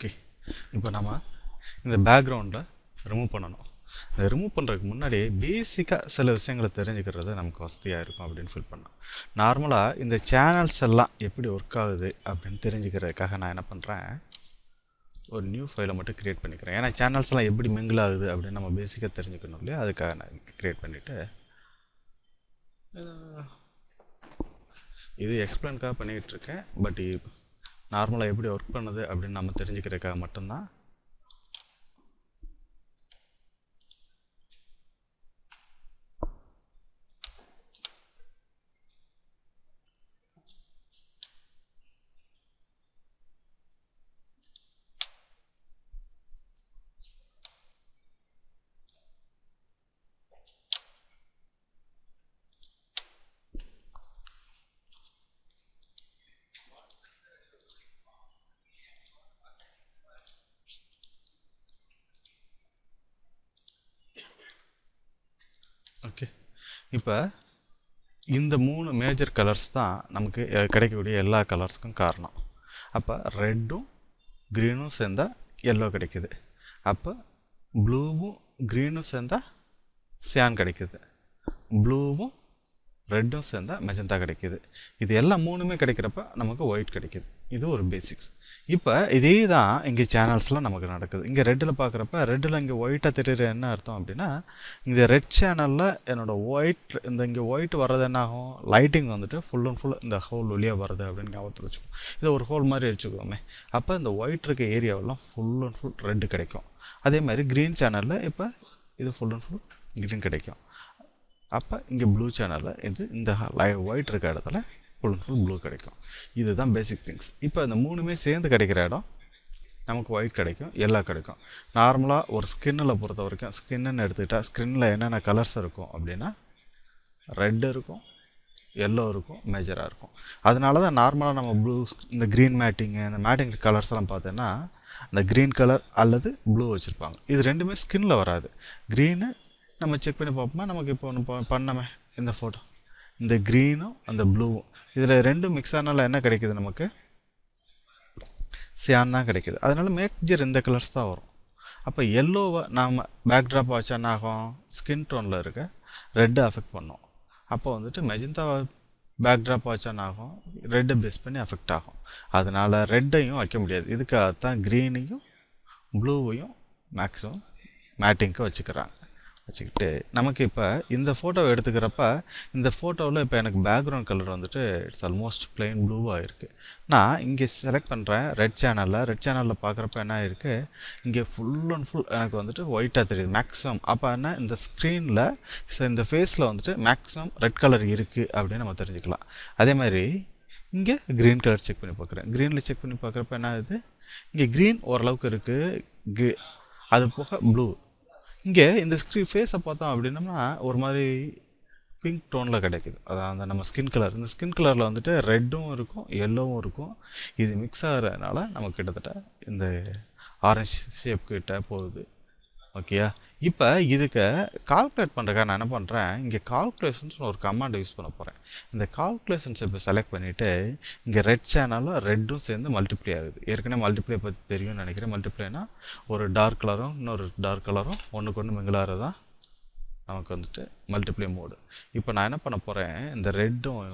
Okay இப்போ நம்ம இந்த பேக்ரவுண்டில் ரிமூவ் பண்ணணும் இந்த ரிமூவ் பண்ணுறதுக்கு முன்னாடி பேசிக்காக சில விஷயங்களை தெரிஞ்சுக்கிறது நமக்கு வசதியாக இருக்கும் அப்படின்னு ஃபீல் பண்ணோம் நார்மலாக இந்த சேனல்ஸ் எல்லாம் எப்படி ஒர்க் ஆகுது அப்படின்னு தெரிஞ்சுக்கிறதுக்காக நான் என்ன பண்ணுறேன் ஒரு நியூ ஃபைலை மட்டும் க்ரியேட் பண்ணிக்கிறேன் ஏன்னா சேனல்ஸ்லாம் எப்படி மிங்கிள் ஆகுது அப்படின்னு நம்ம பேசிக்காக தெரிஞ்சுக்கணும் இல்லையா அதுக்காக நான் க்ரியேட் பண்ணிவிட்டு இது எக்ஸ்பிளைனுக்காக பண்ணிக்கிட்டு இருக்கேன் பட் நார்மலாக எப்படி ஒர்க் பண்ணுது அப்படின்னு நம்ம தெரிஞ்சுக்கிறதுக்காக மட்டும்தான் ஓகே இப்போ இந்த மூணு மேஜர் கலர்ஸ் தான் நமக்கு அஹ், கிடைக்கக்கூடிய எல்லா கலர்ஸுக்கும் காரணம் அப்போ ரெட்டும் க்ரீனும் சேர்ந்தா எல்லோ கிடைக்குது அப்போ ப்ளூவும் க்ரீனும் சேர்ந்தா சியான் கிடைக்குது ப்ளூவும் ரெட்டும் சேர்ந்தா மெஜந்தா கிடைக்குது இது எல்லாம் மூணுமே கிடைக்கிறப்ப நமக்கு ஒயிட் கிடைக்குது இது ஒரு பேசிக்ஸ் இப்போ இதே தான் இங்கே சேனல்ஸ்லாம் நமக்கு நடக்குது இங்கே ரெட்டில் பார்க்குறப்ப ரெட்டில் இங்கே ஒயிட்டாக தெரியுற என்ன அர்த்தம் அப்படின்னா இந்த ரெட் சேனலில் என்னோடய ஒயிட் இந்த இங்கே ஒயிட் வர்றது என்ன ஆகும் லைட்டிங் வந்துட்டு ஃபுல் அண்ட் ஃபுல் இந்த ஹோல் வழியாக வருது அப்படின்னு ஞாபகத்தில் வச்சுக்கோ இதை ஒரு ஹோல் மாதிரி வச்சுக்கோமே அப்போ இந்த ஒயிட் இருக்க ஏரியாவெல்லாம் ஃபுல் அண்ட் ஃபுல் ரெட்டு கிடைக்கும் அதே மாதிரி க்ரீன் சேனலில் இப்போ இது ஃபுல் அண்ட் ஃபுல் க்ரீன் கிடைக்கும் அப்போ இங்கே ப்ளூ சேனலில் இது இந்த லை ஒயிட் இருக்க இடத்துல ஃபுல் அண்ட் ஃபுல் ப்ளூ கிடைக்கும் இதுதான் பேசிக் திங்ஸ் இப்போ இந்த மூணுமே சேர்ந்து கிடைக்கிற இடம் நமக்கு ஒயிட் கிடைக்கும் எல்லோ கிடைக்கும் நார்மலாக ஒரு ஸ்கின்னில் பொறுத்த வரைக்கும் ஸ்கின்னு எடுத்துக்கிட்டால் ஸ்கின்னில் என்னென்ன கலர்ஸ் இருக்கும் அப்படின்னா ரெட் இருக்கும் எல்லோ இருக்கும் மேஜராக இருக்கும் அதனால தான் நார்மலாக நம்ம ப்ளூ இந்த க்ரீன் மேட்டிங்கு இந்த மேட்டிங் கலர்ஸ் எல்லாம் பார்த்தோன்னா அந்த க்ரீன் கலர் அல்லது ப்ளூ வச்சுருப்பாங்க இது ரெண்டுமே ஸ்கின்னில் வராது க்ரீனு நம்ம செக் பண்ணி பார்ப்போமா நமக்கு இப்போ ஒன்று ப- பண்ணமே இந்த ஃபோட்டோ இந்த க்ரீனும் அந்த ப்ளூவும் இதில் ரெண்டும் மிக்ஸ் ஆனால என்ன கிடைக்குது நமக்கு சியான் தான் கிடைக்குது அதனால மேஜர் இந்த கலர்ஸ் தான் வரும் அப்போ எல்லோவை நாம் பேக்ட்ராப் வச்சா என்ன ஆகும் ஸ்கின் டோனில் இருக்க ரெட்டை அஃபெக்ட் பண்ணும் அப்போ வந்துட்டு மெஜந்தா பேக்ட்ராப் வச்சா என்ன ஆகும் ரெட்டை பேஸ் பண்ணி அஃபெக்ட் ஆகும் அதனால் ரெட்டையும் வைக்க முடியாது இதுக்காகத்தான் க்ரீனையும் ப்ளூவையும் மேக்ஸிமம் மேட்டிங்க்கு வச்சுக்கிறாங்க வச்சுக்கிட்டு நமக்கு இப்போ இந்த ஃபோட்டோவை எடுத்துக்கிறப்ப இந்த ஃபோட்டோவில் இப்போ எனக்கு பேக்ரவுண்ட் கலர் வந்துட்டு இட்ஸ் ஆல்மோஸ்ட் plain ப்ளூவாக இருக்குது நான் இங்கே செலக்ட் பண்ணுறேன் ரெட் சேனலில் ரெட் சேனலில் பார்க்குறப்ப என்ன இருக்குது இங்கே ஃபுல் அண்ட் ஃபுல் எனக்கு வந்துட்டு ஒயிட்டாக தெரியுது மேக்ஸிமம் அப்போ என்ன இந்த ஸ்க்ரீனில் இந்த ஃபேஸில் வந்துட்டு மேக்ஸிமம் ரெட் கலர் இருக்குது அப்படின்னு நம்ம தெரிஞ்சுக்கலாம் அதே மாதிரி இங்கே க்ரீன் கலர் செக் பண்ணி பார்க்குறேன் க்ரீனில் செக் பண்ணி பார்க்குறப்ப என்ன ஆகுது இங்கே க்ரீன் ஓரளவுக்கு இருக்குது க்ரீ அது போக ப்ளூ இங்கே இந்த ஸ்க்ரீன் ஃபேஸை பார்த்தோம் அப்படின்னம்னா ஒரு மாதிரி பிங்க் டோனில் கிடைக்குது அதான் அந்த நம்ம ஸ்கின் கலர் இந்த ஸ்கின் கலரில் வந்துட்டு ரெட்டும் இருக்கும் எல்லோவும் இருக்கும் இது மிக்ஸ் ஆகிறதுனால நமக்கு கிட்டத்தட்ட இந்த ஆரஞ்சு ஷேப் கிட்ட போகுது ஓகேயா இப்போ இதுக்கு கால்குலேட் பண்ணுறக்காக நான் என்ன பண்ணுறேன் இங்கே கால்குலேஷன்ஸ் ஒரு கமாண்ட் யூஸ் பண்ண போகிறேன் இந்த கால்குலேஷன்ஸ் இப்போ செலக்ட் பண்ணிவிட்டு இங்கே ரெட் சேனலும் ரெட்டும் சேர்ந்து மல்டிப்ளை ஆகுது ஏற்கனவே மல்டிப்ளை பற்றி தெரியும்னு நினைக்கிறேன் மல்டிப்ளைனா ஒரு டார்க் கலரும் இன்னொரு டார்க் கலரும் ஒன்றுக்கு ஒன்று மிங்கிளாகிறது தான் நமக்கு வந்துட்டு மல்டிப்ளை மோடு இப்போ நான் என்ன பண்ண போகிறேன் இந்த ரெட்டும்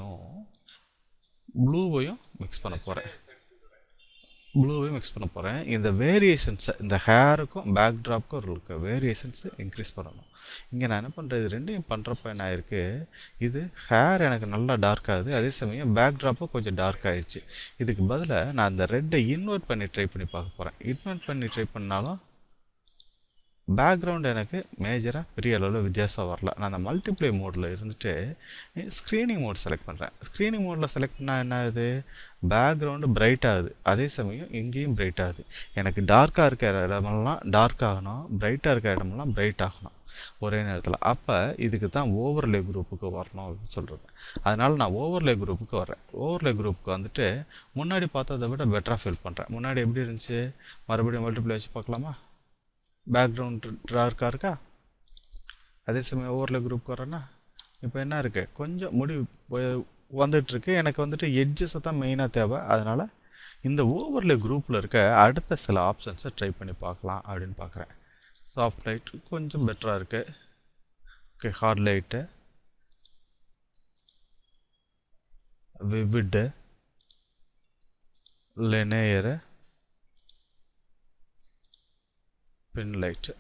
ப்ளூவையும் மிக்ஸ் பண்ண போகிறேன் ப்ளூவையும் மிக்ஸ் பண்ண போகிறேன் இந்த வேரியேஷன்ஸை இந்த ஹேருக்கும் பேக் ட்ராப்க்கும் இருக்க வேரியேஷன்ஸை இன்க்ரீஸ் பண்ணணும் இங்கே நான் என்ன பண்ணுறது இது ரெண்டையும் பண்ணுறப்ப என்ன ஆயிருக்கு இது ஹேர் எனக்கு நல்லா டார்க் ஆகுது அதே சமயம் பேக் ட்ராப்பும் கொஞ்சம் டார்க் ஆயிடுச்சு இதுக்கு பதிலாக நான் இந்த ரெட்டை இன்வெர்ட் பண்ணி ட்ரை பண்ணி பார்க்க போகிறேன் இன்வெர்ட் பண்ணி ட்ரை பண்ணாலும் பேக்ரவுண்ட் எனக்கு மேஜராக பெரிய அளவில் வித்தியாசம் வரல நான் அந்த மல்டிப்ளை மோடில் இருந்துட்டு ஸ்க்ரீனிங் மோட் செலக்ட் பண்ணுறேன் ஸ்க்ரீனிங் மோடில் செலக்ட் பண்ணால் என்ன ஆகுது பேக்ரவுண்டு பிரைட் ஆகுது அதே சமயம் இங்கேயும் பிரைட் ஆகுது எனக்கு டார்க்காக இருக்கிற இடமெல்லாம் டார்க் ஆகணும் பிரைட்டாக இருக்கிற இடமெல்லாம் பிரைட் ஆகணும் ஒரே நேரத்தில் அப்போ இதுக்கு தான் ஓவர்லே குரூப்புக்கு வரணும் அப்படின்னு சொல்கிறது அதனால் நான் ஓவர்லே குரூப்புக்கு வரேன் ஓவர்லே குரூப்புக்கு வந்துட்டு முன்னாடி பார்த்ததை விட பெட்டராக ஃபீல் பண்ணுறேன் முன்னாடி எப்படி இருந்துச்சு மறுபடியும் மல்டிப்ளை வச்சு பார்க்கலாமா பேக்ரவுண்ட் டார்க்காக இருக்கா அதே சமயம் ஓவரில் குரூப் வரேன்னா இப்போ என்ன இருக்குது கொஞ்சம் முடி வந்துட்டுருக்கு எனக்கு வந்துட்டு எட்ஜஸை தான் மெயினாக தேவை அதனால் இந்த ஓவர்லே குரூப்பில் இருக்க அடுத்த சில ஆப்ஷன்ஸை ட்ரை பண்ணி பார்க்கலாம் அப்படின்னு பார்க்குறேன் சாஃப்ட் லைட் கொஞ்சம் பெட்டராக இருக்குது okay hard light vivid linear pin light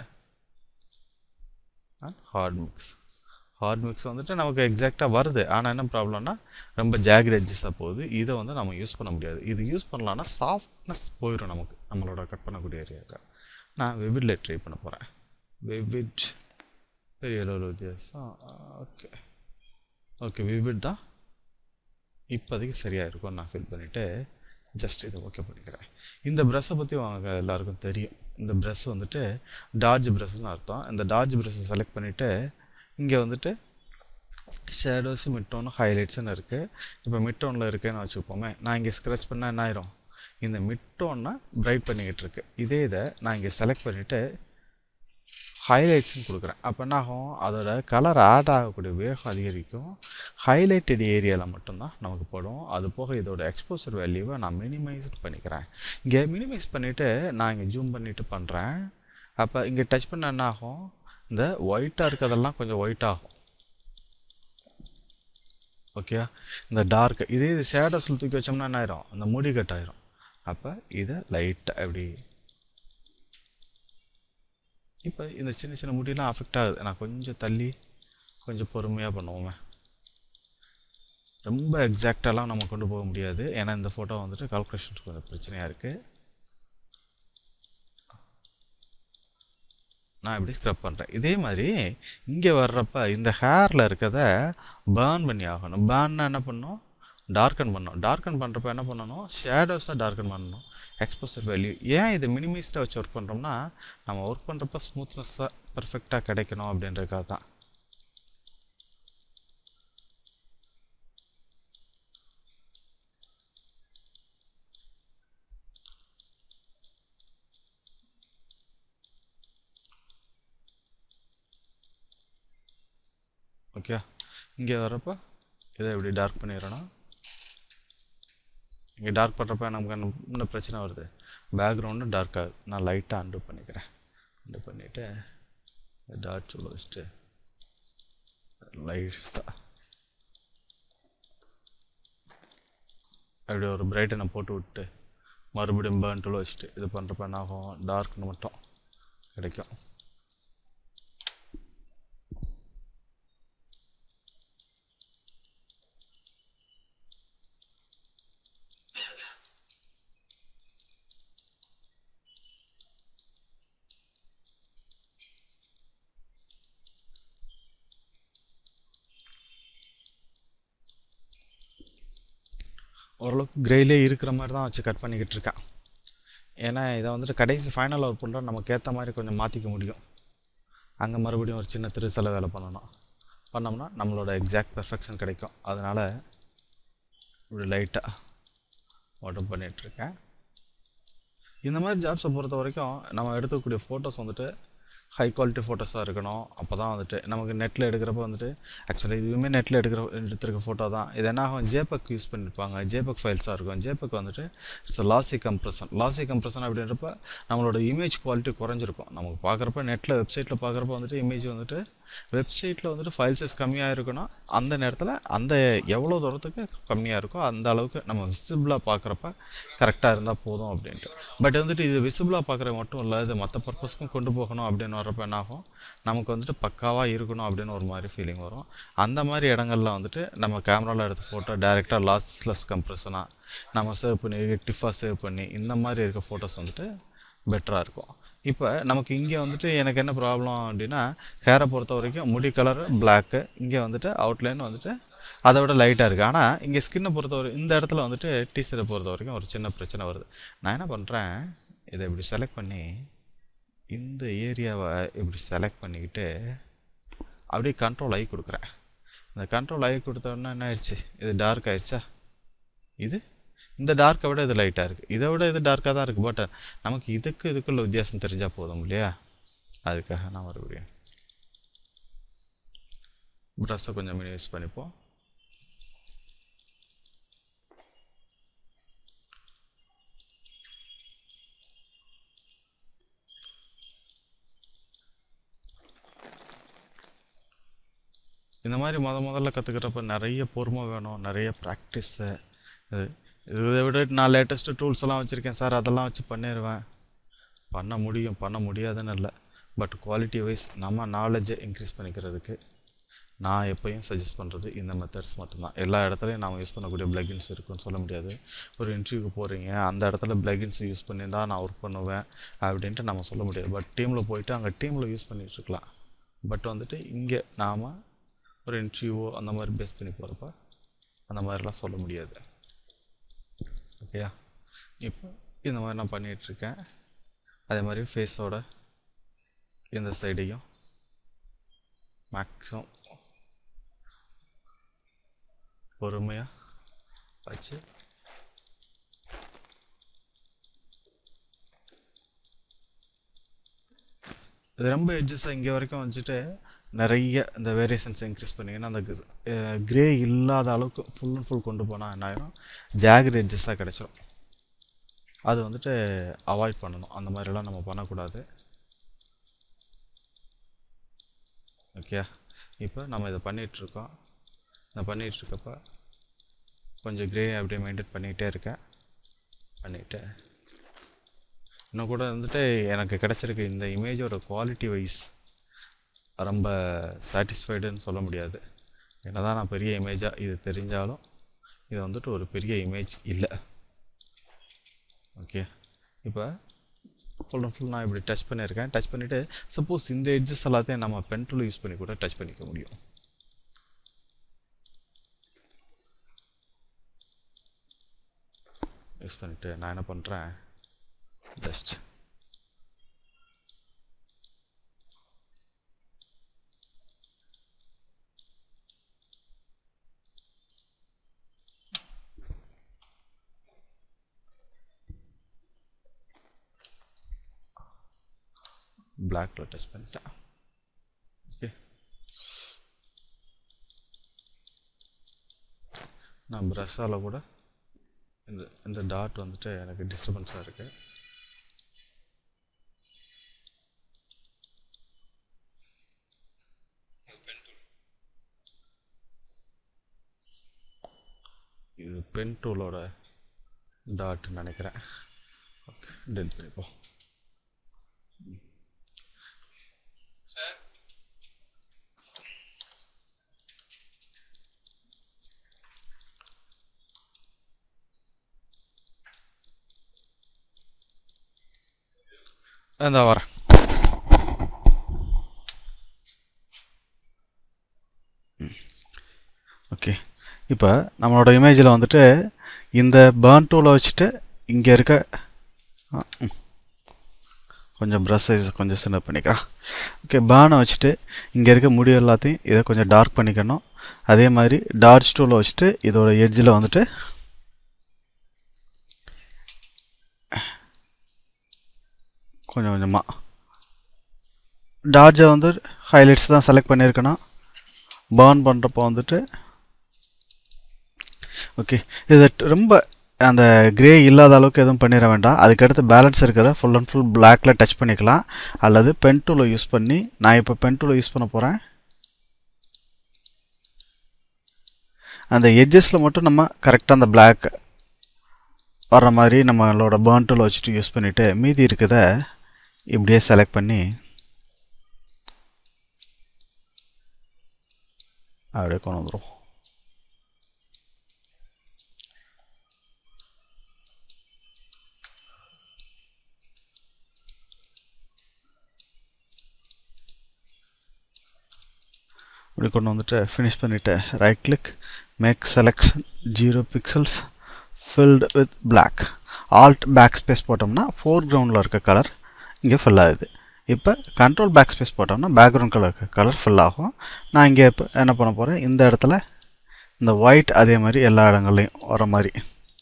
and hard mix hard mix வந்துட்டு நமக்கு எக்ஸாக்டாக வருது ஆனால் என்ன ப்ராப்ளம்னா ரொம்ப ஜாகிட் எட்ஜஸாக போகுது இதை வந்து நம்ம யூஸ் பண்ண முடியாது இது யூஸ் பண்ணலான்னா சாஃப்ட்னஸ் போயிடும் நமக்கு நம்மளோட கட் பண்ணக்கூடிய ஏரியாவுக்கு நான் விவிடில் ட்ரை பண்ண போகிறேன் விவிட் பெரிய அளவில் வித்தியாசம் ஓகே ஓகே விவிட் தான் இப்போதைக்கு சரியாக இருக்கும்னு நான் ஃபீல் பண்ணிவிட்டு ஜஸ்ட் இதை ஓகே பண்ணிக்கிறேன் இந்த ப்ரெஷ்ஷை பற்றி அவங்க எல்லாருக்கும் தெரியும் இந்த ப்ரெஷ் வந்துட்டு டார்ஜ் ப்ரெஷ்னு அர்த்தம் இந்த டார்ஜ் ப்ரெஷ்ஷை செலக்ட் பண்ணிவிட்டு இங்கே வந்துட்டு ஷேடோஸ் மிட்டோனு ஹைலைட்ஸ்னு இருக்குது இப்போ மிட்டோனில் இருக்குன்னு வச்சுப்போமே நான் இங்கே ஸ்க்ரச் பண்ணால் என்ன ஆயிரும் இந்த மிட்டோன்னா பிரைட் பண்ணிக்கிட்டு இருக்கு இதே இதை நான் இங்கே செலக்ட் பண்ணிவிட்டு ஹைலைட்ஸ்னு கொடுக்குறேன் அப்போ என்ன ஆகும் அதோட கலர் ஆட் ஆகக்கூடிய வேகம் அதிகரிக்கும் ஹைலைட்டட் ஏரியாவில் மட்டும்தான் நமக்கு படும் அது போக இதோட எக்ஸ்போசர் வேல்யூவை நான் மினிமைஸ் பண்ணிக்கிறேன் இங்கே மினிமைஸ் பண்ணிவிட்டு நான் இங்கே ஜூம் பண்ணிவிட்டு பண்ணுறேன் அப்போ இங்கே டச் பண்ண என்ன ஆகும் இந்த ஒயிட்டாக இருக்கிறதெல்லாம் கொஞ்சம் ஒயிட் ஆகும் ஓகே இந்த டார்க்கு இதே இது ஷேடோஸில் தூக்கி வச்சோம்னா என்ன ஆயிரும் அந்த முடி கட் ஆயிரும் அப்போ இதை லைட்டாக எப்படி இப்போ இந்த சின்ன சின்ன முடியெல்லாம் அஃபெக்ட் ஆகுது நான் கொஞ்சம் தள்ளி கொஞ்சம் பொறுமையாக பண்ணுவோமே ரொம்ப எக்ஸாக்டாலாம் நம்ம கொண்டு போக முடியாது ஏன்னா இந்த ஃபோட்டோ வந்துட்டு கால்குலேஷன்ஸ் கொஞ்சம் பிரச்சனையாக இருக்குது நான் இப்படி ஸ்க்ரப் பண்ணுறேன் இதே மாதிரி இங்கே வர்றப்ப இந்த ஹேரில் இருக்கிறத பேர்ன் பண்ணி ஆகணும் பேர்ன்னா என்ன பண்ணணும் டார்க்கன் பண்ணணும் டார்க்கன் பண்ணுறப்ப என்ன பண்ணணும் ஷேடோஸாக டார்க்கன் பண்ணணும் எக்ஸ்போசர் வேல்யூ ஏன் இதை மினிமைஸ்டாக வச்சு ஒர்க் பண்ணுறோம்னா நம்ம ஒர்க் பண்ணுறப்ப ஸ்மூத்னஸ்ஸாக பர்ஃபெக்டாக கிடைக்கணும் அப்படின்றதுக்காக தான் ஓகே இங்கே வர்றப்ப இதை இப்படி டார்க் பண்ணிடுறோன்னா இங்கே டார்க் பண்ணுறப்ப நமக்கு என்ன இன்னும் பிரச்சனை வருது பேக்ரவுண்டு டார்க் ஆகுது நான் லைட்டாக அண்டு பண்ணிக்கிறேன் அண்டு பண்ணிவிட்டு டார்க் சொல்ல வச்சுட்டு லைட்ஸாக அப்படி ஒரு பிரைட்டனை போட்டு விட்டு மறுபடியும் பேர்ன் டூல் வச்சுட்டு இது பண்ணுறப்ப என்ன ஆகும் டார்க்னு மட்டும் கிடைக்கும் ஓரளவுக்கு கிரேலே இருக்கிற மாதிரி தான் வச்சு கட் பண்ணிக்கிட்டு இருக்கேன் ஏன்னா இதை வந்துட்டு கடைசி ஃபைனல் ஒர்க் பண்ணுறோம் நமக்கு ஏற்ற மாதிரி கொஞ்சம் மாற்றிக்க முடியும் அங்கே மறுபடியும் ஒரு சின்ன திருசலை வேலை பண்ணணும் பண்ணோம்னா நம்மளோட எக்ஸாக்ட் பெர்ஃபெக்ஷன் கிடைக்கும் அதனால் இப்படி லைட்டாக வாட்டர் பண்ணிகிட்ருக்கேன் இந்த மாதிரி ஜாப்ஸை பொறுத்த வரைக்கும் நம்ம எடுக்கக்கூடிய ஃபோட்டோஸ் வந்துட்டு ஹை குவாலிட்டி ஃபோட்டோஸாக இருக்கணும் அப்போ தான் வந்துட்டு நமக்கு நெட்டில் எடுக்கிறப்ப வந்துட்டு ஆக்சுவலி இதுவுமே நெட்டில் எடுக்கிற எடுத்திருக்க ஃபோட்டோ தான் இது என்ன ஆகும் ஜேபக் யூஸ் பண்ணியிருப்பாங்க ஜேபக் ஃபைல்ஸாக இருக்கும் ஜேபக் வந்துட்டு it's lossy compression lossy compression அப்படின்றப்ப நம்மளோட இமேஜ் குவாலிட்டி குறைஞ்சிருக்கும் நமக்கு பார்க்குறப்ப நெட்டில் வெப்சைட்டில் பார்க்குறப்ப வந்துட்டு இமேஜ் வந்துட்டு வெப்சைட்டில் வந்துட்டு ஃபைல் சைஸ் கம்மியாக இருக்குன்னா அந்த நேரத்தில் அந்த எவ்வளோ தூரத்துக்கு கம்மியாக இருக்கோ அந்த அளவுக்கு நம்ம விசிபிளாக பார்க்குறப்ப கரெக்டாக இருந்தால் போதும் அப்படின்ட்டு பட் வந்துட்டு இது விசிபிளாக பார்க்குறது மட்டும் இல்லை இது மற்ற பர்பஸ்க்கும் கொண்டு போகணும் அப்படின்னு வர்றப்ப என்ன ஆகும் நமக்கு வந்துட்டு பக்காவாக இருக்கணும் அப்படின்னு ஒரு மாதிரி ஃபீலிங் வரும் அந்த மாதிரி இடங்கள்ல வந்துட்டு நம்ம கேமராவில் எடுத்த ஃபோட்டோ டேரெக்டாக லாஸ்லெஸ் கம்ப்ரெஷனாக நம்ம சேவ் பண்ணி டிஃபாக சேவ் பண்ணி இந்த மாதிரி இருக்க ஃபோட்டோஸ் வந்துட்டு பெட்டராக இருக்கும் இப்போ நமக்கு இங்கே வந்துட்டு எனக்கு என்ன ப்ராப்ளம் அப்படின்னா ஹேரை பொறுத்த வரைக்கும் முடி கலரு பிளாக்கு இங்கே வந்துட்டு அவுட்லைன் வந்துட்டு அதை விட லைட்டாக இருக்குது ஆனால் இங்கே ஸ்கின்னை பொறுத்த வரை இந்த இடத்துல வந்துட்டு டீசரை பொறுத்த வரைக்கும் ஒரு சின்ன பிரச்சனை வருது நான் என்ன பண்ணுறேன் இதை இப்படி செலக்ட் பண்ணி இந்த ஏரியாவை இப்படி செலக்ட் பண்ணிக்கிட்டு அப்படியே கண்ட்ரோல் ஆகி கொடுக்குறேன் இந்த கண்ட்ரோல் ஆகி கொடுத்தோன்னா என்ன ஆயிடுச்சு இது டார்க் ஆயிடுச்சா இது இந்த டார்க்கை விட இது லைட்டாக இருக்குது இதை விட இது டார்க்காக தான் இருக்குது பட் நமக்கு இதுக்கு இதுக்குள்ள வித்தியாசம் தெரிஞ்சால் போதும் இல்லையா அதுக்காக நான் மறுபடியும் ப்ரஷ்ஷை கொஞ்சம் மினிமைஸ் பண்ணிப்போம் இந்த மாதிரி முத முதல்ல கற்றுக்கிறப்ப நிறைய பொறுமை வேணும் நிறைய ப்ராக்டிஸு இது இதை விட நான் லேட்டஸ்ட்டு டூல்ஸ் எல்லாம் வச்சுருக்கேன் சார் அதெல்லாம் வச்சு பண்ணிடுவேன் பண்ண முடியும் பண்ண முடியாதுன்னு இல்லை பட் குவாலிட்டி வைஸ் நம்ம நாலேஜை இன்க்ரீஸ் பண்ணிக்கிறதுக்கு நான் எப்பயும் சஜஸ்ட் பண்ணுறது இந்த மெத்தட்ஸ் மட்டும்தான் எல்லா இடத்துலையும் நாம் யூஸ் பண்ணக்கூடிய பிளகின்ஸ் இருக்குன்னு சொல்ல முடியாது ஒரு இன்டர்வியூக்கு போகிறீங்க அந்த இடத்துல பிளகின்ஸ் யூஸ் பண்ணி தான் நான் ஒர்க் பண்ணுவேன் அப்படின்ட்டு நம்ம சொல்ல முடியாது பட் டீமில் போயிட்டு அங்கே டீமில் யூஸ் பண்ணிட்டு இருக்கலாம் பட் வந்துட்டு இங்கே நாம் ஒரு இன்டர்வியூவோ அந்த மாதிரி பேஸ் பண்ணி போகிறப்ப அந்த மாதிரிலாம் சொல்ல முடியாது ஓகேயா இப்போ இந்த மாதிரி நான் பண்ணிகிட்ருக்கேன் அதே மாதிரி ஃபேஸோட இந்த சைடையும் மேக்ஸிமம் பொறுமையாக வச்சு இது ரொம்ப எட்ஜஸாக இங்கே வரைக்கும் வச்சுட்டு நிறைய இந்த வேரியேஷன்ஸ் இன்க்ரீஸ் பண்ணிங்கன்னா அந்த கிரே இல்லாத அளவுக்கு ஃபுல் அண்ட் ஃபுல் கொண்டு போனால் என்ன ஆயிரும் ஜாகர் எட்ஜஸாக கிடச்சிரும் அது வந்துட்டு அவாய்ட் பண்ணணும் அந்த மாதிரிலாம் நம்ம பண்ணக்கூடாது ஓகே இப்போ நம்ம இதை பண்ணிகிட்ருக்கோம் இதை பண்ணிகிட்ருக்கப்ப கொஞ்சம் கிரே அப்படியே மெயின்டைன் பண்ணிக்கிட்டே இருக்கேன் பண்ணிவிட்டு இன்னும் கூட வந்துட்டு எனக்கு கிடச்சிருக்கு இந்த இமேஜோட குவாலிட்டி வைஸ் ரொம்ப சாட்டிஸ்ஃபைடுன்னு சொல்ல முடியாது என்ன தான் நான் பெரிய இமேஜாக இது தெரிஞ்சாலும் இது வந்துட்டு ஒரு பெரிய இமேஜ் இல்லை ஓகே இப்போ ஃபுல் அண்ட் ஃபுல் நான் இப்படி டச் பண்ணியிருக்கேன் டச் பண்ணிவிட்டு சப்போஸ் இந்த எட்ஜஸ் எல்லாத்தையும் நம்ம பென் டூல் யூஸ் பண்ணி கூட டச் பண்ணிக்க முடியும் யூஸ் பண்ணிவிட்டு நான் என்ன பண்ணுறேன் ஜஸ்ட் பிளாக்ல டச் பண்ணிட்டேன் ஓகே நான் ப்ரஷ்ஷால் கூட இந்த இந்த டாட் வந்துட்டு எனக்கு டிஸ்டர்பன்ஸாக இருக்குது இது பென் டூலோட டாட் நினைக்கிறேன் ஓகே டெல் பண்ணிப்போம் இந்த வரேன் ஓகே இப்போ நம்மளோட இமேஜில் வந்துட்டு இந்த பேர்ன் டூலை வச்சுட்டு இங்கே இருக்க ஆ, ம். கொஞ்சம் ப்ரஷ் சைஸ் கொஞ்சம் சின்ன பண்ணிக்கிறேன் ஓகே பேர்னை வச்சுட்டு இங்கே இருக்க முடி எல்லாத்தையும் இதை கொஞ்சம் டார்க் பண்ணிக்கணும் அதே மாதிரி டார்ச் டூலை வச்சுட்டு இதோட எட்ஜில் வந்துட்டு கொஞ்சம் கொஞ்சமாக டார்ஜை வந்து ஹைலைட்ஸ் தான் செலக்ட் பண்ணியிருக்கணும் பேர்ன் பண்ணுறப்போ வந்துட்டு ஓகே இது ரொம்ப அந்த கிரே இல்லாத அளவுக்கு எதுவும் பண்ணிட வேண்டாம் அதுக்கடுத்து பேலன்ஸ் இருக்கிறத ஃபுல் அண்ட் ஃபுல் பிளாக்ல டச் பண்ணிக்கலாம் அல்லது பென் டூலை யூஸ் பண்ணி நான் இப்போ பென் டூலை யூஸ் பண்ண போகிறேன் அந்த எட்ஜஸில் மட்டும் நம்ம கரெக்டாக அந்த பிளாக் வர்ற மாதிரி நம்மளோட பேர்ன் டூலை வச்சுட்டு யூஸ் பண்ணிவிட்டு மீதி இருக்கிறத இப்படியே செலக்ட் பண்ணி அப்படியே கொண்டு வந்துடும் இப்படி கொண்டு வந்துட்டு ஃபினிஷ் பண்ணிவிட்டு right click make selection zero pixels filled with black alt back space போட்டோம்னா ஃபோர் கிரவுண்டில் இருக்க கலர் இங்கே ஃபில் ஆகுது இப்போ கண்ட்ரோல் பேக் ஸ்பேஸ் போட்டோம்னா பேக்ரவுண்ட் கலர் கலர் ஃபில் ஆகும் நான் இங்கே இப்போ என்ன பண்ண போகிறேன் இந்த இடத்துல இந்த ஒயிட் அதே மாதிரி எல்லா இடங்கள்லையும் வர மாதிரி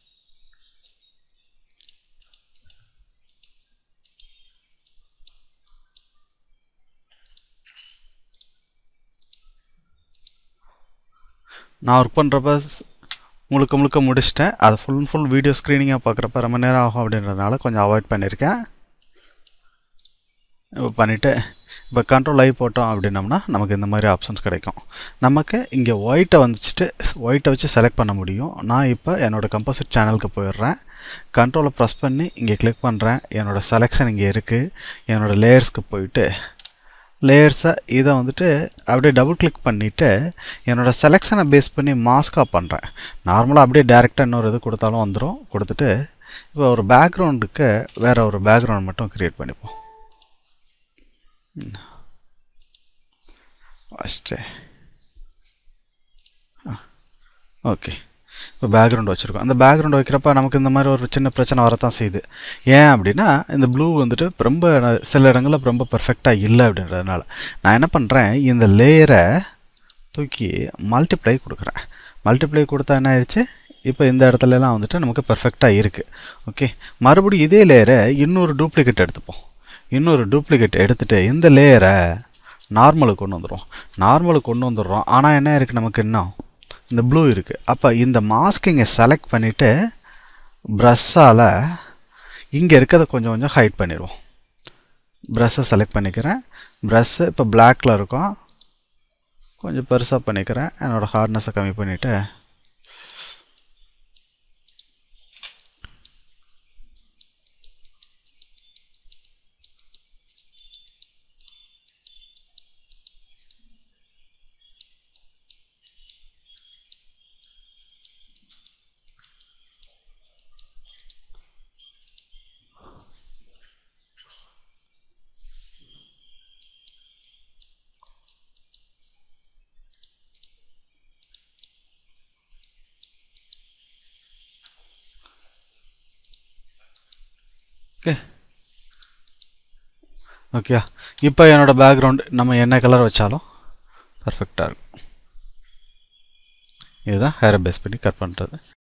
நான் ஒர்க் பண்ணுறப்ப முழுக்க முழுக்க முடிச்சிட்டேன் அதை ஃபுல் அண்ட் ஃபுல் வீடியோ ஸ்க்ரீனிங்காக பார்க்குறப்ப ரொம்ப நேரம் ஆகும் அப்படின்றதுனால கொஞ்சம் அவாய்ட் பண்ணியிருக்கேன் இப்போ பண்ணிவிட்டு இப்போ கண்ட்ரோல் ஐ போட்டோம் அப்படின்னம்னா நமக்கு இந்த மாதிரி ஆப்ஷன்ஸ் கிடைக்கும் நமக்கு இங்கே ஒயிட்டை வந்துச்சுட்டு ஒயிட்டை வச்சு செலக்ட் பண்ண முடியும் நான் இப்போ என்னோடய கம்போசிட் சேனலுக்கு போயிடுறேன் கண்ட்ரோலை ப்ரெஸ் பண்ணி இங்கே கிளிக் பண்ணுறேன் என்னோடய செலெக்ஷன் இங்கே இருக்குது என்னோடய லேயர்ஸ்க்கு போயிட்டு லேயர்ஸை இதை வந்துட்டு அப்படியே டபுள் கிளிக் பண்ணிவிட்டு என்னோடய செலெக்ஷனை பேஸ் பண்ணி மாஸ்காக பண்ணுறேன் நார்மலாக அப்படியே டேரெக்டாக இன்னொரு இது கொடுத்தாலும் வந்துடும் கொடுத்துட்டு இப்போ ஒரு பேக்ரவுண்டுக்கு வேறு ஒரு பேக்ரவுண்ட் மட்டும் க்ரியேட் பண்ணிப்போம் ஃபஸ்ட்டு ஓகே இப்போ பேக்ரவுண்ட் வச்சுருக்கோம் அந்த பேக்ரவுண்ட் வைக்கிறப்ப நமக்கு இந்த மாதிரி ஒரு சின்ன பிரச்சனை வரத்தான் செய்யுது ஏன் அப்படின்னா இந்த ப்ளூ வந்துட்டு ரொம்ப சில இடங்களில் ரொம்ப பர்ஃபெக்டாக இல்லை அப்படின்றதுனால நான் என்ன பண்ணுறேன் இந்த லேயரை தூக்கி மல்டிப்ளை கொடுக்குறேன் மல்டிப்ளை கொடுத்தா என்ன ஆயிடுச்சு இப்போ இந்த இடத்துலலாம் வந்துட்டு நமக்கு பர்ஃபெக்டாக இருக்குது ஓகே மறுபடியும் இதே லேயரை இன்னொரு டூப்ளிகேட் எடுத்துப்போம் இன்னொரு டூப்ளிகேட் எடுத்துகிட்டு இந்த லேயரை நார்மலுக்கு கொண்டு வந்துடுவோம் நார்மலுக்கு கொண்டு வந்துடுறோம் ஆனால் என்ன இருக்குது நமக்கு இன்னும் இந்த ப்ளூ இருக்குது அப்போ இந்த மாஸ்கிங்கை செலக்ட் பண்ணிவிட்டு ப்ரஷ்ஷால் இங்கே இருக்கிறத கொஞ்சம் கொஞ்சம் ஹைட் பண்ணிடுவோம் ப்ரஷ்ஷை செலக்ட் பண்ணிக்கிறேன் ப்ரஷ்ஷு இப்போ பிளாக்கில் இருக்கும் கொஞ்சம் பெருசாக பண்ணிக்கிறேன் என்னோடய ஹார்ட்னஸை கம்மி பண்ணிவிட்டு ஓகே ஓகே இப்போ என்னோடய பேக்ரவுண்ட் நம்ம என்ன கலர் வச்சாலும் பர்ஃபெக்டாக இருக்கும் இதுதான் ஹேரை பேஸ் பண்ணி கட் பண்ணுறது